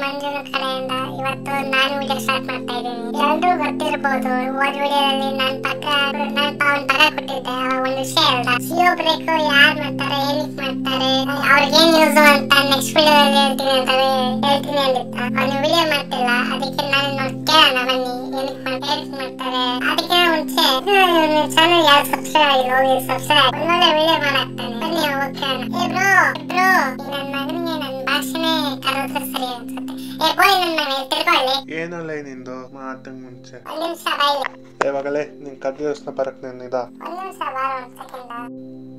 ಮಂಜುನ ಕಡೆಯಿಂದ ಇವತ್ತು ನಾನು ವಿಡಿಯೋ ಸ್ಟಾರ್ಟ್ ಮಾಡ್ತಾ ಇದ್ದೀನಿ ಎಲ್ರಿಗೂ ಗೊತ್ತಿರಬಹುದು ಹೋದ್ ವಿಡಿಯೋದಲ್ಲಿ ನಾನು ಪಕ್ಕ ನಾನು ಅವ್ನ ಪಕ್ಕ ಕೊಟ್ಟಿದ್ದೆ ಅವಾಗ ಒಂದು ವಿಷಯ ಹೇಳ್ದ ಸಿಯೋ ಬ್ರೇಕ್ ಯಾರು ಮಾಡ್ತಾರೆ ಏನಕ್ಕೆ ಮಾಡ್ತಾರೆ ಅವ್ರಿಗೆ ಏನ್ ಯೂಸ್ ಅಂತ ನೆಕ್ಸ್ಟ್ ವಿಡಿಯೋದಲ್ಲಿ ಹೇಳ್ತೀನಿ ಅಂತ ಹೇಳ್ತೀನಿ ಅಂದಿತ್ತ ಅವ್ನು ವಿಡಿಯೋ ಮಾಡ್ತಿಲ್ಲ ಅದಕ್ಕೆ ನಾನು ನೋಡಿ ಕೇಳೋಣ ಬನ್ನಿ ಏನಕ್ಕೆ ಮಾಡ್ತಾರೆ ಏನಕ್ಕೆ ಮಾಡ್ತಾರೆ ಅದಕ್ಕೆ ಮುಂಚೆ ಚಾನಲ್ ಯಾರು ಸಬ್ಸ್ಕ್ರೈಬ್ ಆಗಿಲ್ಲ ಹೋಗಿ ಸಬ್ಸ್ಕ್ರೈಬ್ ಒಳ್ಳೊಳ್ಳೆ ವಿಡಿಯೋ ಮಾಡಾಕ್ತಾನೆ ಬನ್ನಿ ಹೋಗಿ ಕೇಳೋಣ ಏ ಬ್ರೋ ಬ್ರೋ ನನ್ನ ಮಗನಿಗೆ ನನ್ನ ಭಾಷೆನೇ ಕರೆದ್ರೆ ಸರಿ ಅನ್ಸುತ್ತೆ ಏ ಬೋಯ್ ನನ್ನ ಮಗನೇ ತಿಳ್ಕೊಳ್ಳಿ ಏನಲ್ಲ ನಿಂದು ಮಾತಂಗ್ ಮುಂಚೆ ಒಂದ್ ನಿಮಿಷ ಬಾಯಿಲ್ಲ ಯಾವಾಗಲೇ ನಿನ್ ಕದ್ದು ಯೋಚನೆ ಬರಕ್ ನಿನ್ನಿದ ಒಂದ್ ನಿಮಿಷ ಬಾರ ಒಂದ್ ಸೆಕೆಂಡ್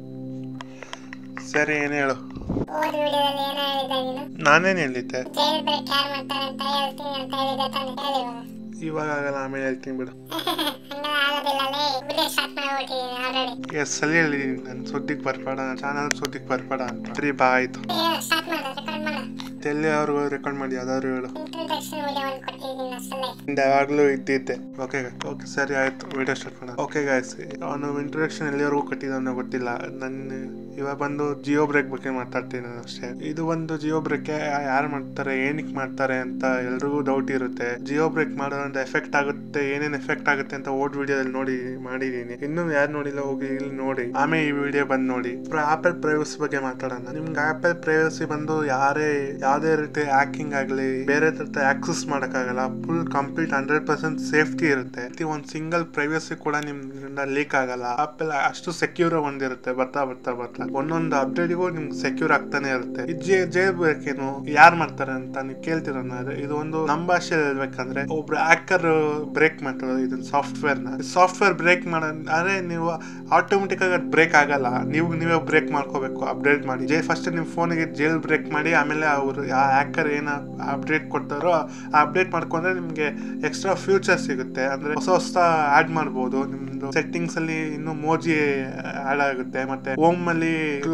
ಸರಿ ಏನ್ ಹೇಳು ಹೋದ ವಿಡಿಯೋದಲ್ಲಿ ಏನೋ ಹೇಳಿದ್ದೆ ನೀನು ನಾನೇನ್ ಹೇಳಿದ್ದೆ ಜೈಲ್ ಬ್ರೇಕ್ ಯಾರು ಮಾಡ್ತಾರೆ ಅಂತ ಹೇಳ್ತೀನಿ ಅಂತ ಹೇಳಿದ್ದೆ ತಾನೆ ಹೇಳಿ ಇವಾಗ ಇವಾಗ ಆಗಲ್ಲ ಆಮೇಲೆ ಹೇಳ್ತೀನಿ ಬಿಡು ಹಂಗ ಆಗೋದಿಲ್ಲ ಅಲ್ಲೇ ವಿಡಿಯೋ ಸ್ಟಾರ್ಟ್ ಮಾಡ್ಬಿಟ್ಟಿದ್ದೀನಿ ಆಲ್ರೆಡಿ ಎಸ್ ಸಲ ಹೇಳಿದೀನಿ ನನ್ನ ಸುದ್ದಿಗೆ ಬರ್ಬೇಡ ಚಾನಲ್ ಸುದ್ದಿಗೆ ಬರ್ಬೇಡ ಅಂತ ಸರಿ ಬಾ ಆಯ್ತು ಸ್ಟಾರ್ಟ್ ಮಾಡ ರೆಕಾರ್ಡ್ ಮಾಡ ಎಲ್ಲಿ ಅವ್ರಿಗೂ ರೆಕಾರ್ಡ್ ಮಾಡಿ ಯಾವ್ದಾದ್ರು ಹೇಳು ಇಂಟ್ರೊಡಕ್ಷನ್ ವಿಡಿಯೋ ಒಂದು ಕೊಟ್ಟಿದ್ದೀನಿ ಅಷ್ಟಲ್ಲೇ ನಿಂದು ಯಾವಾಗಲೂ ಇದ್ದಿದ್ದೆ ಓಕೆ ಓಕೆ ಸರಿ ಆಯ್ತು ವಿಡಿಯೋ ಸ್ಟಾರ್ಟ್ ಮಾಡೋಣ ಓಕೆ ಗಾಯ್ಸ್ ಅವನು ಇಂಟ್ರೊಡಕ್ಷನ್ ಎಲ್ಲಿವರೆಗೂ ಕೊಟ್ಟಿದ್ದಾನೋ ಗೊತ್ತಿಲ್ಲ ನನ್ನ ಇವಾಗ ಬಂದು ಜಿಯೋ ಬ್ರೇಕ್ ಬಗ್ಗೆ ಮಾತಾಡ್ತೀನಿ ನಾನು ಅಷ್ಟೇ ಇದು ಒಂದು ಜಿಯೋ ಬ್ರೇಕ್ ಯಾರು ಮಾಡ್ತಾರೆ ಏನಕ್ಕೆ ಮಾಡ್ತಾರೆ ಅಂತ ಎಲ್ರಿಗೂ ಡೌಟ್ ಇರುತ್ತೆ ಜಿಯೋ ಬ್ರೇಕ್ ಮಾಡೋದ್ರಿಂದ ಎಫೆಕ್ಟ್ ಆಗುತ್ತೆ ಏನೇನು ಎಫೆಕ್ಟ್ ಆಗುತ್ತೆ ಅಂತ ಓಡ್ ವಿಡಿಯೋದಲ್ಲಿ ನೋಡಿ ಮಾಡಿದೀನಿ ಇನ್ನೂ ಯಾರು ನೋಡಿಲ್ಲ ಹೋಗಿ ಇಲ್ಲಿ ನೋಡಿ ಆಮೇಲೆ ಈ ವಿಡಿಯೋ ಬಂದು ನೋಡಿ ಆಪಲ್ ಪ್ರೈವಸಿ ಬಗ್ಗೆ ಮಾತಾಡೋಣ ನಿಮ್ಗೆ ಆಪಲ್ ಪ್ರೈವಸಿ ಬಂದು ಯಾರೇ ಯಾವುದೇ ರೀತಿ ಹ್ಯಾಕಿಂಗ್ ಆಗಲಿ ಬೇರೆ ತರ ಆಕ್ಸೆಸ್ ಮಾಡೋಕ್ಕಾಗಲ್ಲ full complete hundred percent safety ಇರುತ್ತೆ ಪ್ರತಿ ಒಂದು ಸಿಂಗಲ್ ಪ್ರೈವಸಿ ಕೂಡ ನಿಮ್ಮಿಂದ ಲೀಕ್ ಆಗಲ್ಲ ಆಪಲ್ ಅಷ್ಟು ಸೆಕ್ಯೂರ್ ಒಂದಿರುತ್ತೆ ಬರ್ತಾ ಬರ್ತಾ ಬರ್ತಾ ಒಂದೊಂದು ಅಪ್ಡೇಟ್ಗೂ ನಿಮ್ಗೆ ಸೆಕ್ಯೂರ್ ಆಗ್ತಾನೆ ಇರುತ್ತೆ ಈ ಜೇ ಜೈಲ್ ಬೇಕೇನು ಯಾರು ಮಾಡ್ತಾರೆ ಅಂತ ನೀವು ಕೇಳ್ತಿರೋಣ ಇದು ಒಂದು ನಮ್ಮ ಭಾಷೆಯಲ್ಲಿ ಹೇಳ್ಬೇಕಂದ್ರೆ ಒಬ್ರು ಹ್ಯಾಕರ್ ಬ್ರೇಕ್ ಮಾಡ್ತಾರೆ ಇದನ್ನ ಸಾಫ್ಟ್ವೇರ್ ನ ಸಾಫ್ಟ್ವೇರ್ ಬ್ರೇಕ್ ಮಾಡ ಅಂದ್ರೆ ನೀವು ಆಟೋಮೆಟಿಕ್ ಆಗಿ ಬ್ರೇಕ್ ಆಗಲ್ಲ ನೀವು ನೀವೇ ಬ್ರೇಕ್ ಮಾಡ್ಕೋಬೇಕು ಅಪ್ಡೇಟ್ ಮಾಡಿ ಜೇ ಫಸ್ಟ್ ನಿಮ್ಮ ಫೋನಿಗೆ ಜೇಲ್ ಬ್ರೇಕ್ ಮಾಡಿ ಆಮೇಲೆ ಅವರು ಆ ಹ್ಯಾಕರ್ ಏನ ಅಪ್ಡೇಟ್ ಕೊಡ್ತಾರೋ ಆ ಅಪ್ಡೇಟ್ ಮಾಡ್ಕೊಂಡ್ರೆ ನಿಮಗೆ ಎಕ್ಸ್ಟ್ರಾ ಫ್ಯೂಚರ್ ಸಿಗುತ್ತೆ ಅಂದ್ರೆ ಹೊಸ ಹೊಸ ಆಡ್ ಮಾಡ್ಬೋದು ನಿಮ್ದು ಸೆಟ್ಟಿಂಗ್ಸ್ ಅಲ್ಲಿ ಇನ್ನು ಮೋಜಿ ಆಡ್ ಆಗುತ್ತೆ ಮತ್ತೆ ಹೋಮ್ ಅಲ್ಲಿ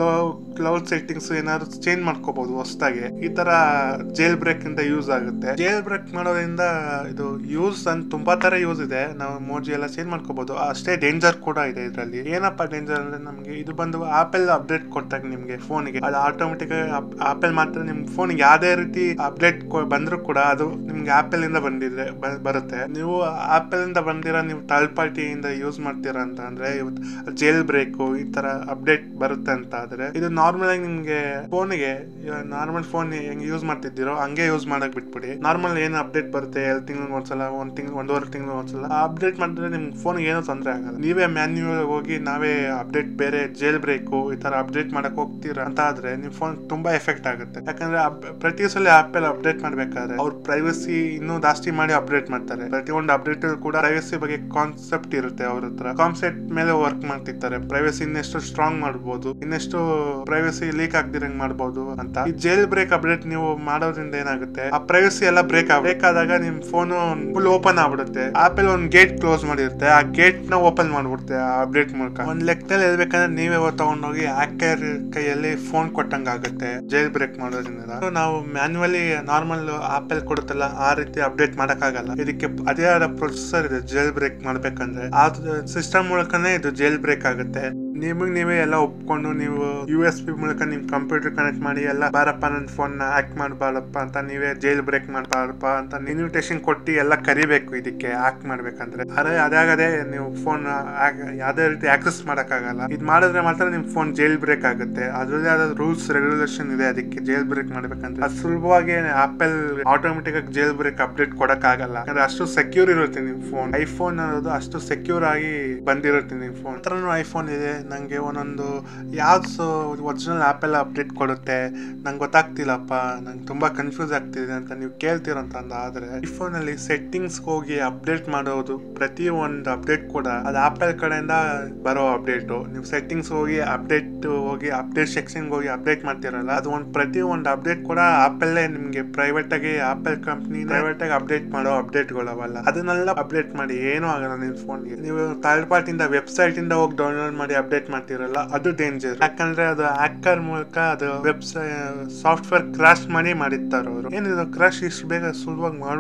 ಕ್ಲೌಡ್ ಸೆಟ್ಟಿಂಗ್ಸ್ ಏನಾದ್ರು ಚೇಂಜ್ ಮಾಡ್ಕೋಬಹುದು ಹೊಸದಾಗಿ ಈ ತರ ಜೇಲ್ ಬ್ರೇಕ್ ಇಂದ ಯೂಸ್ ಆಗುತ್ತೆ ಜೇಲ್ ಬ್ರೇಕ್ ಮಾಡೋದ್ರಿಂದ ಇದು ಯೂಸ್ ಅಂತ ತುಂಬಾ ತರ ಯೂಸ್ ಇದೆ ನಾವು ಮೋಜಿ ಎಲ್ಲ ಚೇಂಜ್ ಮಾಡ್ಕೋಬಹುದು ಅಷ್ಟೇ ಡೇಂಜರ್ ಕೂಡ ಇದೆ ಇದರಲ್ಲಿ ಏನಪ್ಪಾ ಡೇಂಜರ್ ಅಂದ್ರೆ ನಮ್ಗೆ ಇದು ಬಂದು ಆಪಲ್ ಅಪ್ಡೇಟ್ ಕೊಟ್ಟಾಗ ನಿಮ್ಗೆ ಫೋನ್ಗೆ ಅದು ಆಟೋಮೆಟಿಕ್ ಆಪಲ್ ಮಾತ್ರ ನಿಮ್ ಫೋನ್ಗೆ ಯಾವ್ದೇ ರೀತಿ ಅಪ್ಡೇಟ್ ಬಂದ್ರು ಕೂಡ ಅದು ನಿಮ್ಗೆ ಆಪಲ್ ಇಂದ ಬಂದಿದ್ರೆ ಬ- ಬರುತ್ತೆ ನೀವು ಆಪಲ್ ಇಂದ ಬಂದಿರೋ ನೀವು ಥರ್ಡ್ ಪಾರ್ಟಿಯಿಂದ ಯೂಸ್ ಮಾಡ್ತೀರಾ ಅಂತ ಅಂದ್ರೆ ಇವತ್ತು ಜೇಲ್ ಬ್ರೇಕು ಈ ತರ ಅಪ್ಡೇಟ್ ಬರುತ್ತೆ ಅಂತ ಆದ್ರೆ ಇದು ನಾರ್ಮಲ್ ಆಗಿ ನಿಮ್ಗೆ ಫೋನ್ಗೆ ನಾರ್ಮಲ್ ಫೋನ್ ಹೆಂಗ್ ಯೂಸ್ ಮಾಡ್ತಿದ್ದೀರೋ ಹಂಗೆ ಯೂಸ್ ಮಾಡಕ್ ಬಿಟ್ಬಿಡಿ ನಾರ್ಮಲ್ ಏನು ಅಪ್ಡೇಟ್ ಬರುತ್ತೆ ಎರಡು ತಿಂಗಳು ಒಂದ್ಸಲ ಒಂದ್ ತಿಂಗಳು ಒಂದೂವರೆ ತಿಂಗಳು ಒಂದ್ಸಲ ಅಪ್ಡೇಟ್ ಮಾಡಿದ್ರೆ ನಿಮ್ ಫೋನ್ ಏನೂ ತೊಂದರೆ ಆಗಲ್ಲ ನೀವೇ ಮ್ಯಾನ್ಯುವಲ್ ಹೋಗಿ ನಾವೇ ಅಪ್ಡೇಟ್ ಬೇರೆ ಜೇಲ್ ಬ್ರೇಕು ಈ ತರ ಅಪ್ಡೇಟ್ ಮಾಡಕ್ ಹೋಗ್ತೀರಾ ಅಂತ ಆದ್ರೆ ನಿಮ್ ಫೋನ್ ತುಂಬಾ ಎಫೆಕ್ಟ್ ಆಗುತ್ತೆ ಯಾಕಂದ್ರೆ ಅಪ್- ಪ್ರತಿ ಸಲ ಆಪಲ್ ಅಪ್ಡೇಟ್ ಮಾಡ್ಬೇಕಾದ್ರೆ ಅವ್ರ ಪ್ರೈವಸಿ ಇನ್ನೂ ಜಾಸ್ತಿ ಮಾಡಿ ಅಪ್ಡೇಟ್ ಮಾಡ್ತಾರೆ ಪ್ರತಿಯೊಂದು ಅಪ್ಡೇಟ್ ಕೂಡ ಪ್ರೈವಸಿ ಬಗ್ಗೆ ಕಾನ್ಸೆಪ್ಟ್ ಇರುತ್ತೆ ಅವ್ರ ಹತ್ರ ಕಾನ್ಸೆಪ್ಟ್ ಮೇಲೆ ವರ್ಕ್ ಮಾಡ್ತಿರ್ತಾರೆ ಪ್ರೈವಸಿ ಇನ್ನೆಷ್ಟು ಸ್ಟ್ರಾಂಗ್ ಮಾಡ್ಬೋದು ಇನ್ನೆಷ್ಟು ಪ್ರೈವಸಿ ಲೀಕ್ ಆಗ್ದಿರಂಗ್ ಮಾಡ್ಬೋದು ಅಂತ ಈ ಜೇಲ್ ಬ್ರೇಕ್ ಅಪ್ಡೇಟ್ ನೀವು ಮಾಡೋದ್ರಿಂದ ಏನಾಗುತ್ತೆ ಆ ಪ್ರೈವಸಿ ಎಲ್ಲ ಬ್ರೇಕ್ ಬ್ರೇಕ್ ಆದಾಗ ನಿಮ್ ಫೋನ್ ಫುಲ್ ಓಪನ್ ಆಗ್ಬಿಡುತ್ತೆ ಆಪಲ್ ಒಂದ್ ಗೇಟ್ ಕ್ಲೋಸ್ ಮಾಡಿರುತ್ತೆ ಆ ಗೇಟ್ ನ ಓಪನ್ ಮಾಡ್ಬಿಡುತ್ತೆ ಆ ಅಪ್ಡೇಟ್ ಮೂಲಕ ಒಂದ್ ಲೆಕ್ಕದಲ್ಲಿ ಹೇಳ್ಬೇಕಂದ್ರೆ ನೀವೇ ತಗೊಂಡೋಗಿ ಹ್ಯಾಕರ್ ಕೈಯಲ್ಲಿ ಫೋನ್ ಕೊಟ್ಟಂಗ ಆಗುತ್ತೆ ಜೈಲ್ ಬ್ರೇಕ್ ಮಾಡೋದ್ರಿಂದ So ನಾವು ಮ್ಯಾನ್ಯುವಲಿ ನಾರ್ಮಲ್ ಆಪಲ್ ಕೊಡುತ್ತಲ್ಲ ಆ ರೀತಿ ಅಪ್ಡೇಟ್ ಮಾಡಕ್ಕಾಗಲ್ಲ ಇದಕ್ಕೆ ಅದೇ ಆದ ಪ್ರೊಸೆಸರ್ ಇದೆ ಜೈಲ್ ಬ್ರೇಕ್ ಮಾಡ್ಬೇಕಂದ್ರೆ ಆ ಸಿಸ್ಟಮ್ ಮೂಲಕನೇ ಇದು ಜೈಲ್ ಬ್ರೇಕ್ ಆಗುತ್ತೆ ನಿಮಗ್ ನೀವೇ ಎಲ್ಲ ಒಪ್ಕೊಂಡು ನೀವು ಯು ಎಸ್ ಪಿ ಮೂಲಕ ನಿಮ್ ಕಂಪ್ಯೂಟರ್ ಕನೆಕ್ಟ್ ಮಾಡಿ ಎಲ್ಲ ಬಾರಪ್ಪ ನನ್ನ ಫೋನ್ ನ ಹ್ಯಾಕ್ ಮಾಡಬಾರಪ್ಪ ಅಂತ ನೀವೇ ಜೈಲ್ ಬ್ರೇಕ್ ಮಾಡಬಾರಪ್ಪ ಅಂತ ಇನ್ವಿಟೇಷನ್ ಕೊಟ್ಟು ಎಲ್ಲ ಕರಿಬೇಕು ಇದಕ್ಕೆ ಹ್ಯಾಕ್ ಮಾಡ್ಬೇಕಂದ್ರೆ ಅದೇ ಅದಾಗದೆ ನೀವು ಫೋನ್ ಯಾವ್ದೇ ರೀತಿ ಆಕ್ಸೆಸ್ ಮಾಡಕ್ಕಾಗಲ್ಲ ಇದು ಮಾಡಿದ್ರೆ ಮಾತ್ರ ನಿಮ್ ಫೋನ್ ಜೈಲ್ ಬ್ರೇಕ್ ಆಗುತ್ತೆ ಅದ್ರದ್ದೇ ಆದ ರೂಲ್ಸ್ ರೆಗ್ಯುಲೇಷನ್ ಇದೆ ಅದಕ್ಕೆ ಜೈಲ್ ಬ್ರೇಕ್ ಮಾಡ್ಬೇಕಂದ್ರೆ ಅದು ಸುಲಭವಾಗಿ ಆಪಲ್ ಆಟೋಮೆಟಿಕ್ ಆಗಿ ಜೈಲ್ ಬ್ರೇಕ್ ಅಪ್ಡೇಟ್ ಕೊಡಕ್ ಆಗಲ್ಲ ಯಾಕಂದ್ರೆ ಅಷ್ಟು ಸೆಕ್ಯೂರ್ ಇರುತ್ತೆ ನಿಮ್ ಫೋನ್ ಐಫೋನ್ ಅನ್ನೋದು ಅಷ್ಟು ಸೆಕ್ಯೂರ್ ಆಗಿ ಬಂದಿರುತ್ತೆ ನಿಮ್ ಫೋನ್ ಹತ್ರನೂ ಐಫೋನ್ ಇದೆ ನಂಗೆ ಒಂದೊಂದು ಯಾವ್ದು ಒರಿಜಿನಲ್ ಆಪಲ್ ಅಪ್ಡೇಟ್ ಕೊಡುತ್ತೆ ನಂಗೆ ಗೊತ್ತಾಗ್ತಿಲ್ಲಪ್ಪ ನಂಗೆ ತುಂಬಾ ಕನ್ಫ್ಯೂಸ್ ಆಗ್ತಿದೆ ಅಂತ ನೀವು ಕೇಳ್ತೀರಂತ ಆದ್ರೆ ಐಫೋನ್ ಅಲ್ಲಿ ಸೆಟ್ಟಿಂಗ್ಸ್ ಹೋಗಿ ಅಪ್ಡೇಟ್ ಮಾಡೋದು ಪ್ರತಿ ಒಂದು ಅಪ್ಡೇಟ್ ಕೂಡ ಅದು ಆಪಲ್ ಕಡೆಯಿಂದ ಬರೋ ಅಪ್ಡೇಟ್ ನೀವು ಸೆಟ್ಟಿಂಗ್ಸ್ ಹೋಗಿ ಅಪ್ಡೇಟ್ ಹೋಗಿ ಅಪ್ಡೇಟ್ ಸೆಕ್ಷನ್ ಹೋಗಿ ಅಪ್ಡೇಟ್ ಮಾಡ್ತಿರಲ್ಲ ಅದು ಒಂದು ಪ್ರತಿ ಒಂದು ಅಪ್ಡೇಟ್ ಕೂಡ ಆಪಲ್ಲೇ ನಿಮ್ಗೆ ಪ್ರೈವೇಟ್ ಆಗಿ ಆಪಲ್ ಕಂಪ್ನಿ ಪ್ರೈವೇಟ್ ಆಗಿ ಅಪ್ಡೇಟ್ ಮಾಡೋ ಅಪ್ಡೇಟ್ಗಳು ಅವಲ್ಲ ಅದನ್ನೆಲ್ಲ ಅಪ್ಡೇಟ್ ಮಾಡಿ ಏನೂ ಆಗಲ್ಲ ನಿಮ್ಮ ಫೋನ್ಗೆ ನೀವು ಥರ್ಡ್ ಪಾರ್ಟಿಯಿಂದ ವೆಬ್ಸೈಟ್ ಇಂದ ಹೋಗಿ ಡೌನ್ಲೋಡ್ ಮಾಡಿ ಅಪ್ಡೇಟ್ ಮಾಡ್ತಿರಲ್ಲ ಅದು ಡೇಂಜರ್ ಯಾಕಂದ್ರೆ ಅದು ಹ್ಯಾಕರ್ ಮೂಲಕ ಅದು ವೆಬ್ಸೈಟ್ ಸಾಫ್ಟ್ವೇರ್ ಕ್ರಾಶ್ ಮಾಡಿ ಮಾಡಿರ್ತಾರೆ ಅವರು ಏನಿದು ಕ್ರಾಶ್ ಇಷ್ಟು ಬೇಗ ಸುಲಭವಾಗಿ ಮಾಡ್ಬಿಡ್ಬೋದಾ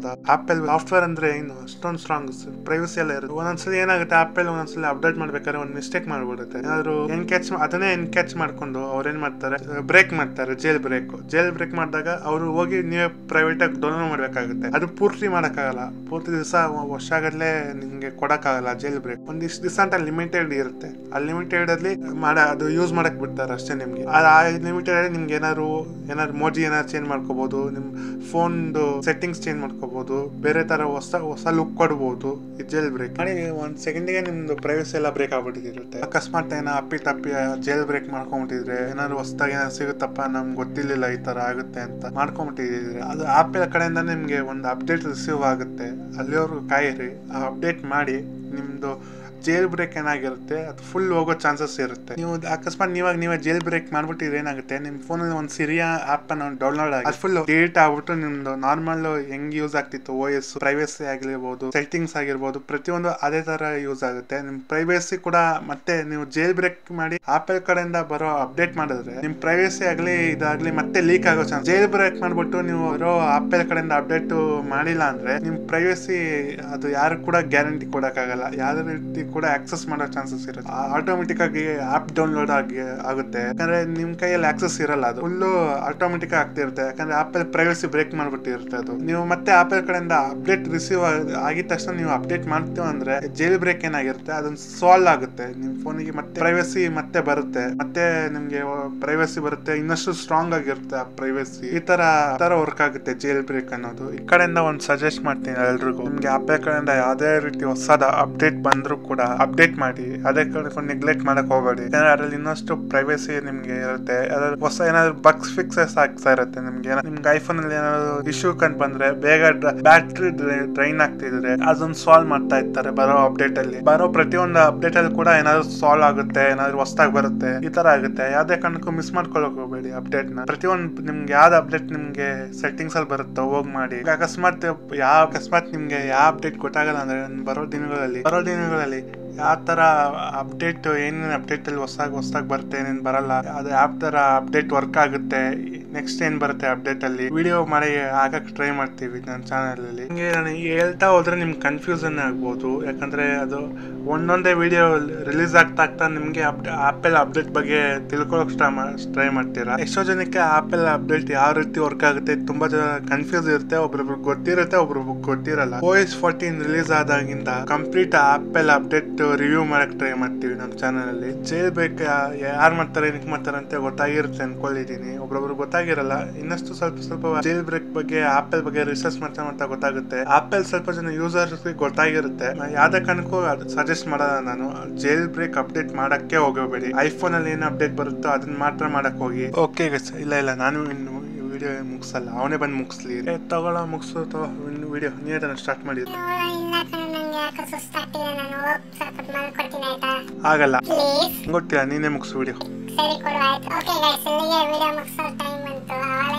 ಹೌದಾ ಆಪಲ್ ಸಾಫ್ಟ್ವೇರ್ ಅಂದ್ರೆ ಏನು ಅಷ್ಟೊಂದು ಸ್ಟ್ರಾಂಗ್ ಪ್ರೈವಸಿ ಎಲ್ಲ ಇರುತ್ತೆ ಒಂದೊಂದ್ಸಲಿ ಏನಾಗುತ್ತೆ ಆಪಲ್ ಒಂದೊಂದ್ಸಲಿ ಅಪ್ಡೇಟ್ ಮಾಡ್ಬೇಕಾದ್ರೆ ಒಂದು ಮಿಸ್ಟೇಕ್ ಮಾಡ್ಬಿಡುತ್ತೆ ಏನಾದ್ರು ಎನ್ ಕ್ಯಾಚ್ ಅದನ್ನೇ ಎನ್ ಕ್ಯಾಚ್ ಮಾಡ್ಕೊಂಡು ಅವ್ರು ಏನ್ ಮಾಡ್ತಾರೆ ಬ್ರೇಕ್ ಮಾಡ್ತಾರೆ ಜೇಲ್ ಬ್ರೇಕ್ ಜೇಲ್ ಬ್ರೇಕ್ ಮಾಡಿದಾಗ ಅವರು ಹೋಗಿ ನೀವೇ ಪ್ರೈವೇಟ್ ಆಗಿ ಡೌನ್ಲೋಡ್ ಮಾಡ್ಬೇಕಾಗುತ್ತೆ ಅದು ಪೂರ್ತಿ ಮಾಡಕ್ಕಾಗಲ್ಲ ಪೂರ್ತಿ ದಿವಸ ವರ್ಷ ಆಗಲೇ ನಿಮ್ಗೆ ಕೊಡಕ್ಕಾಗಲ್ಲ ಜೇಲ್ ಬ್ರೇಕ್ ಒಂದಿಷ್ಟು ದಿವಸ ಅಂತ ಲಿಮಿಟೆಡ್ ಇರುತ್ತೆ ಆ ಲಿಮಿಟೆಡ್ ಅಲ್ಲಿ ಮಾಡ ಅದು ಯೂಸ್ ಮಾಡಕ್ ಬಿಡ್ತಾರೆ ಅಷ್ಟೇ ನಿಮ್ಗೆ ಆ- ಆ ಲಿಮಿಟೆಡ್ ಅಲ್ಲಿ ನಿಮ್ಗೆ ಏನಾದ್ರು ಏನಾದ್ರು ಮೋಜಿ ಏನಾದ್ರು ಚೇಂಜ್ ಮಾಡ್ಕೋಬಹುದು ನಿಮ್ ಫೋನ್ ಸೆಟ್ಟಿಂಗ್ಸ್ ಚೇಂಜ್ ಮಾಡ್ಕೋಬಹುದು ಬೇರೆ ತರ ಹೊಸ ಹೊಸ ಲುಕ್ ಕೊಡ್ಬೋದು ಈ ಜೇಲ್ ಬ್ರೇಕ್ ಮಾಡಿ ಒಂದ್ ಸೆಕೆಂಡಿಗೆ ನಿಮ್ದು ಪ್ರೈವಸಿ ಎಲ್ಲ ಬ್ರೇಕ್ ಆಗ್ಬಿಟ್ಟಿರುತ್ತೆ ಅಕಸ್ಮಾತ್ ಏನೋ ಅಪ್ಪಿ ತಪ್ಪಿ ಜೇಲ್ ಬ್ರೇಕ್ ಮಾಡ್ಕೊಂಬಿಟ್ಟಿದ್ರೆ ಏನಾದ್ರು ಹೊಸದಾಗಿ ಏನಾದ್ರು ಸಿಗುತ್ತಪ್ಪ ನಮ್ಗೆ ಗೊತ್ತಿರ್ಲಿಲ್ಲ ಈ ತರ ಆಗುತ್ತೆ ಅಂತ ಮಾಡ್ಕೊಂಬಿಟ್ಟಿದ್ರೆ ಅದು ಆಪಲ್ ಕಡೆಯಿಂದ ನಿಮ್ಗೆ ಒಂದು ಅಪ್ಡೇಟ್ ರಿಸೀವ್ ಆಗುತ್ತೆ ಅಲ್ಲಿವರೆಗೂ ಕಾಯಿರಿ ಆ ಅಪ್ಡೇಟ್ ಮಾಡಿ ನಿಮ್ದು ಜೇಲ್ ಬ್ರೇಕ್ ಏನಾಗಿರುತ್ತೆ ಅದು ಫುಲ್ ಹೋಗೋ ಚಾನ್ಸಸ್ ಇರುತ್ತೆ ನೀವು ಅಕಸ್ಮಾತ್ ನೀವಾಗ ನೀವೇ ಜೇಲ್ ಬ್ರೇಕ್ ಮಾಡ್ಬಿಟ್ಟಿದ್ರೆ ಏನಾಗುತ್ತೆ ನಿಮ್ಮ ಫೋನಲ್ಲಿ ಒಂದು ಸಿರಿಯಾ ಆಪ್ ಅನ್ನು ಡೌನ್ಲೋಡ್ ಆಗಿ ಅದು ಫುಲ್ ಡೇಟ್ ಆಗ್ಬಿಟ್ಟು ನಿಮ್ದು ನಾರ್ಮಲ್ ಹೆಂಗ್ ಯೂಸ್ ಆಗ್ತಿತ್ತು ಓ ಎಸ್ ಪ್ರೈವೇಸಿ ಆಗಿರ್ಬೋದು ಸೆಟ್ಟಿಂಗ್ಸ್ ಆಗಿರ್ಬೋದು ಪ್ರತಿಯೊಂದು ಅದೇ ತರ ಯೂಸ್ ಆಗುತ್ತೆ ನಿಮ್ ಪ್ರೈವೇಸಿ ಕೂಡ ಮತ್ತೆ ನೀವು ಜೇಲ್ ಬ್ರೇಕ್ ಮಾಡಿ ಆಪಲ್ ಕಡೆಯಿಂದ ಬರೋ ಅಪ್ಡೇಟ್ ಮಾಡಿದ್ರೆ ನಿಮ್ ಪ್ರೈವೇಸಿ ಆಗ್ಲಿ ಇದಾಗ್ಲಿ ಮತ್ತೆ ಲೀಕ್ ಆಗೋ ಚಾನ್ಸ್ ಜೇಲ್ ಬ್ರೇಕ್ ಮಾಡ್ಬಿಟ್ಟು ನೀವು ಬರೋ ಆಪಲ್ ಕಡೆಯಿಂದ ಅಪ್ಡೇಟ್ ಮಾಡಿಲ್ಲ ಅಂದ್ರೆ ನಿಮ್ ಪ್ರೈವೇಸಿ ಅದು ಯಾರು ಕೂಡ ಗ್ಯಾರಂಟಿ ಕೊಡಕ್ಕಾಗಲ್ಲ ಯಾವ್ದೇ ರೀತಿ ಕೂಡ ಆಕ್ಸೆಸ್ ಮಾಡೋ ಚಾನ್ಸಸ್ ಇರುತ್ತೆ ಆಟೋಮೆಟಿಕ್ ಆಗಿ ಆಪ್ ಡೌನ್ಲೋಡ್ ಆಗಿ ಆಗುತ್ತೆ ಯಾಕಂದ್ರೆ ನಿಮ್ ಕೈಯಲ್ಲಿ ಆಕ್ಸೆಸ್ ಇರಲ್ಲ ಅದು ಫುಲ್ಲು ಆಟೋಮೆಟಿಕ್ ಆಗ್ತಿರುತ್ತೆ ಯಾಕಂದ್ರೆ ಆಪಲ್ ಪ್ರೈವಸಿ ಬ್ರೇಕ್ ಮಾಡ್ಬಿಟ್ಟಿರುತ್ತೆ ಅದು ನೀವು ಮತ್ತೆ ಆಪಲ್ ಕಡೆಯಿಂದ ಅಪ್ಡೇಟ್ ರಿಸೀವ್ ಆಗಿದ ತಕ್ಷಣ ನೀವು ಅಪ್ಡೇಟ್ ಮಾಡ್ತೀವಿ ಅಂದ್ರೆ ಜೈಲ್ ಬ್ರೇಕ್ ಏನಾಗಿರುತ್ತೆ ಅದನ್ನ ಸಾಲ್ವ್ ಆಗುತ್ತೆ ನಿಮ್ ಫೋನಿಗೆ ಮತ್ತೆ ಪ್ರೈವಸಿ ಮತ್ತೆ ಬರುತ್ತೆ ಮತ್ತೆ ನಿಮ್ಗೆ ಪ್ರೈವಸಿ ಬರುತ್ತೆ ಇನ್ನಷ್ಟು ಸ್ಟ್ರಾಂಗ್ ಆಗಿರುತ್ತೆ ಆ ಪ್ರೈವಸಿ ಈ ತರ ತರ ವರ್ಕ್ ಆಗುತ್ತೆ ಜೈಲ್ ಬ್ರೇಕ್ ಅನ್ನೋದು ಈ ಕಡೆಯಿಂದ ಒಂದು ಸಜೆಸ್ಟ್ ಮಾಡ್ತೀನಿ ಎಲ್ರಿಗೂ ನಿಮ್ಗೆ ಆಪಲ್ ಕಡೆಯಿಂದ ಯಾವ್ದೇ ರೀತಿ ಹೊಸದ ಅಪ್ಡೇಟ್ ಬಂದ್ರು ಕೂಡ ಅಪ್ಡೇಟ್ ಮಾಡಿ ಅದೇ ಕಡೆ ನೆಗ್ಲೆಕ್ಟ್ ಮಾಡಕ್ ಹೋಗಬೇಡಿ ಯಾಕಂದ್ರೆ ಅದ್ರಲ್ಲಿ ಇನ್ನಷ್ಟು ಪ್ರೈವಸಿ ನಿಮ್ಗೆ ಇರುತ್ತೆ ಅದ್ರಲ್ಲಿ ಹೊಸ ಏನಾದ್ರು ಬಗ್ಸ್ ಫಿಕ್ಸಸ್ ಆಗ್ತಾ ಇರುತ್ತೆ ನಿಮ್ಗೆ ಏನ- ನಿಮ್ಗೆ ಐಫೋನ್ ಅಲ್ಲಿ ಏನಾದ್ರು ಇಶ್ಯೂ ಕಂಡು ಬಂದ್ರೆ ಬೇಗ ಬ್ಯಾಟ್ರಿ ಡ್ರೈನ್ ಆಗ್ತಿದ್ರೆ ಅದನ್ನ ಸಾಲ್ವ್ ಮಾಡ್ತಾ ಇರ್ತಾರೆ ಬರೋ ಅಪ್ಡೇಟ್ ಅಲ್ಲಿ ಬರೋ ಪ್ರತಿಯೊಂದು ಅಪ್ಡೇಟ್ ಅಲ್ಲಿ ಕೂಡ ಏನಾದ್ರು ಸಾಲ್ವ್ ಆಗುತ್ತೆ ಏನಾದ್ರು ಹೊಸದಾಗಿ ಬರುತ್ತೆ ಈ ತರ ಆಗುತ್ತೆ ಯಾವ್ದೇ ಕಾರಣಕ್ಕೂ ಮಿಸ್ ಮಾಡ್ಕೊಳಕ್ ಹೋಗ್ಬೇಡಿ ಅಪ್ಡೇಟ್ ನ ಪ್ರತಿಯೊಂದು ನಿಮ್ಗೆ ಯಾವ್ದು ಅಪ್ಡೇಟ್ ನಿಮ್ಗೆ ಸೆಟ್ಟಿಂಗ್ಸ್ ಅಲ್ಲಿ ಬರುತ್ತೋ ಹೋಗ್ ಮಾಡಿ ಈಗ ಅಕಸ್ಮಾತ್ ಯಾವ ಅಕಸ್ಮಾತ್ ನಿಮ್ಗೆ ಯಾವ ಅಪ್ಡೇಟ್ ಗೊತ್ತಾಗಲ್ಲ ಅಂದ್ರೆ ಬರೋ ದಿನಗಳಲ್ಲಿ ಬರೋ ದಿನಗಳಲ್ಲಿ ಯಾವ ತರ ಅಪ್ಡೇಟ್ ಏನೇನು ಅಪ್ಡೇಟ್ ಅಲ್ಲಿ ಹೊಸದಾಗಿ ಹೊಸದಾಗಿ ಬರುತ್ತೆ ಏನೇನು ಬರಲ್ಲ ಅದು ಯಾವ ತರ ಅಪ್ಡೇಟ್ ವರ್ಕ್ ಆಗುತ್ತೆ ನೆಕ್ಸ್ಟ್ ಏನ್ ಬರುತ್ತೆ ಅಪ್ಡೇಟ್ ಅಲ್ಲಿ ವಿಡಿಯೋ ಮಾಡಿ ಹಾಕಕ್ ಟ್ರೈ ಮಾಡ್ತೀವಿ ನನ್ನ ಚಾನಲ್ ಅಲ್ಲಿ ಹಿಂಗೆ ನಾನು ಈ ಹೇಳ್ತಾ ಹೋದ್ರೆ ನಿಮ್ಗೆ ಕನ್ಫ್ಯೂಷನ್ ಆಗ್ಬೋದು ಯಾಕಂದ್ರೆ ಅದು ಒಂದೊಂದೇ ವಿಡಿಯೋ ರಿಲೀಸ್ ಆಗ್ತಾ ಆಗ್ತಾ ನಿಮ್ಗೆ ಆಪಲ್ ಅಪ್ಡೇಟ್ ಬಗ್ಗೆ ತಿಳ್ಕೊಳಕ್ ಟ್ರೈ ಮಾಡ್ತೀರಾ ಎಷ್ಟೋ ಜನಕ್ಕೆ ಆಪಲ್ ಅಪ್ಡೇಟ್ ಯಾವ ರೀತಿ ವರ್ಕ್ ಆಗುತ್ತೆ ತುಂಬಾ ಜನ ಕನ್ಫ್ಯೂಸ್ ಇರುತ್ತೆ ಒಬ್ರೊಬ್ರು ಗೊತ್ತಿರುತ್ತೆ ಒಬ್ರೊಬ್ರು ಗೊತ್ತಿರಲ್ಲ ಓ ಎಸ್ ಫೋರ್ಟೀನ್ ರಿಲೀಸ್ ಆದಾಗಿಂದ ಕಂಪ್ಲೀಟ್ ಆಪಲ್ ಅಪ್ಡೇಟ್ ರಿವ್ಯೂ ಮಾಡಕ್ ಟ್ರೈ ಮಾಡ್ತೀವಿ ನಮ್ಮ ಚಾನಲ್ ಅಲ್ಲಿ ಜೈಲ್ ಬೇಕು ಯಾರು ಮಾಡ್ತಾರೆ ಏನಕ್ಕೆ ಮಾಡ್ತಾರೆ ಅಂತ ಗೊತ್ತಾಗಿರುತ್ತೆ ಅನ್ಕೊಂಡಿದೀನಿ ಒಬ್ರೊಬ್ರು ಗೊತ್ತಾಗಿರಲ್ಲ ಇನ್ನಷ್ಟು ಸ್ವಲ್ಪ ಸ್ವಲ್ಪ ಜೈಲ್ ಬ್ರೇಕ್ ಬಗ್ಗೆ ಆಪಲ್ ಬಗ್ಗೆ ರಿಸರ್ಚ್ ಮಾಡ್ತಾ ಮಾಡ್ತಾ ಗೊತ್ತಾಗುತ್ತೆ ಆಪಲ್ ಸ್ವಲ್ಪ ಜನ ಯೂಸರ್ಸ್ ಗೊತ್ತಾಗಿರುತ್ತೆ ನಾ ಯಾವ್ದೇ ಕಾರಣಕ್ಕೂ ಸಜೆಸ್ಟ್ ಮಾಡಲ್ಲ ನಾನು ಜೈಲ್ ಬ್ರೇಕ್ ಅಪ್ಡೇಟ್ ಮಾಡಕ್ಕೆ ಹೋಗಬೇಡಿ ಐಫೋನ್ ಅಲ್ಲಿ ಏನು ಅಪ್ಡೇಟ್ ಬರುತ್ತೋ ಅದನ್ನ ಮಾತ್ರ ಮಾಡಕ್ ಹೋಗಿ ಓಕೆ ಇಲ್ಲ ಇಲ್ಲ ನಾನು ಇನ್ನು ವಿಡಿಯೋ ಮುಗಿಸಲ್ಲ ಅವನೇ ಬಂದು ಮುಗಿಸ್ಲಿ ಏ ತಗೊಳ್ಳೋ ಮುಗಿಸು ತಗೋ ವಿಡಿಯೋ ನೀಟಾಗಿ ಸ್ಟಾರ್ಟ್ ಮಾಡಿದ್ರು ನೋಡು, ಇಲ್ಲ ಕಣೋ, ನಂಗೆ ಯಾಕೋ ಸುಸ್ತಾಗ್ತಿದೆ ನಾನು ಹೋಗ್ ಸ್ವಲ್ಪ ಮಲ್ಕೊಡ್ತೀನಿ ಆಯ್ತಾ ಆಗಲ್ಲ ಪ್ಲೀಸ್ ಗೊತ್ತಿಲ್ಲ ನೀನೇ ಮುಗಿಸು ವಿಡಿಯೋ ಸರಿ ಕೊಡು ಆಯ್ತು ಓಕೆ ಗೈಸ್ ಇಲ್ಲಿಗೆ ವಿಡಿಯೋ ಮುಗಿಸೋ ಟೈಮ್ ಬಂತು ಆವಾಗಲೇ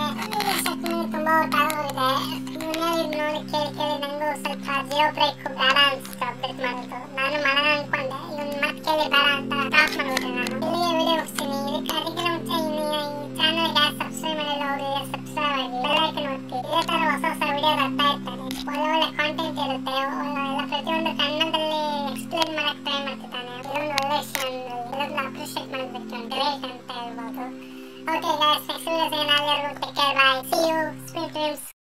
ತುಂಬಾ ಊಟ ಆಗೋಗಿದೆ ಮನೇಲಿ ಇದ್ ನೋಡಿ ಕೇಳಿ ಕೇಳಿ ನಂಗೂ ಸ್ವಲ್ಪ ಜಿಯೋ ಬ್ರೇಕ್ ಬೇಡ ಅನ್ಸುತ್ತೆ ಅಪ್ಡೇಟ್ ಮಾಡೋದು ನಾನು ಮಾಡೋಣ ಅನ್ಕೊಂಡೆ ಇವನ್ ಮತ್ತೆ ಕೇಳಿ ಬೇಡ ಅಂತ ಸ್ಟಾಪ್ ಮಾಡ್ಬಿಟ್ಟೆ ನಾನು ಇಲ್ಲಿಗೆ ವಿಡಿಯೋ ಮುಗಿಸ್ತೀನಿ ಇದಕ್ಕೆ ಅದಕ್ಕಿಂತ ಮುಂಚೆ ಇನ್ನು ಈ ಚಾನಲ್ ಯಾರು ಸಬ್ಸ್ಕ್ರೈಬ್ ಮಾಡಿಲ್ಲ ಅವರು ಸಬ್ಸ್ಕ್ರೈಬ್ ಆಗಿ ಬೆಲ್ ಐಕನ್ ಒತ್ತಿ ಇದೇ ತರ ಹೊಸ ಹೊಸ ವಿಡಿಯೋ ಬರ್ತಾ ಇರ್ತಾರೆ ಒಳ್ಳೆ ಒಳ್ಳೆ ಕಾಂಟೆಂಟ್ ಇರುತ್ತೆ ಎಲ್ಲ ಪ್ರತಿಯೊಂದು ಕನ್ನಡದಲ್ಲಿ ಎಕ್ಸ್ಪ್ಲೇನ್ ಮಾಡಕ್ ಟ್ರೈ ಮಾಡ್ತಿದ್ದಾನೆ ಇದೊಂದು ಒಳ್ಳೆ ವಿಷಯ ಎಲ್ಲರನ್ನ ಅಪ್ರಿಷಿಯೇಟ್ ಮಾಡಬೇಕು ಗ್ರೇಟ್ ಅಂತ ಹೇಳ್ಬೋದು ಓಕೆ ಗಾಯ್ಸ್ ನೆಕ್ಸ್ಟ್ ವಿಡಿಯೋಸ್ ಏನಾದ್ರು take care bye see you sweet dreams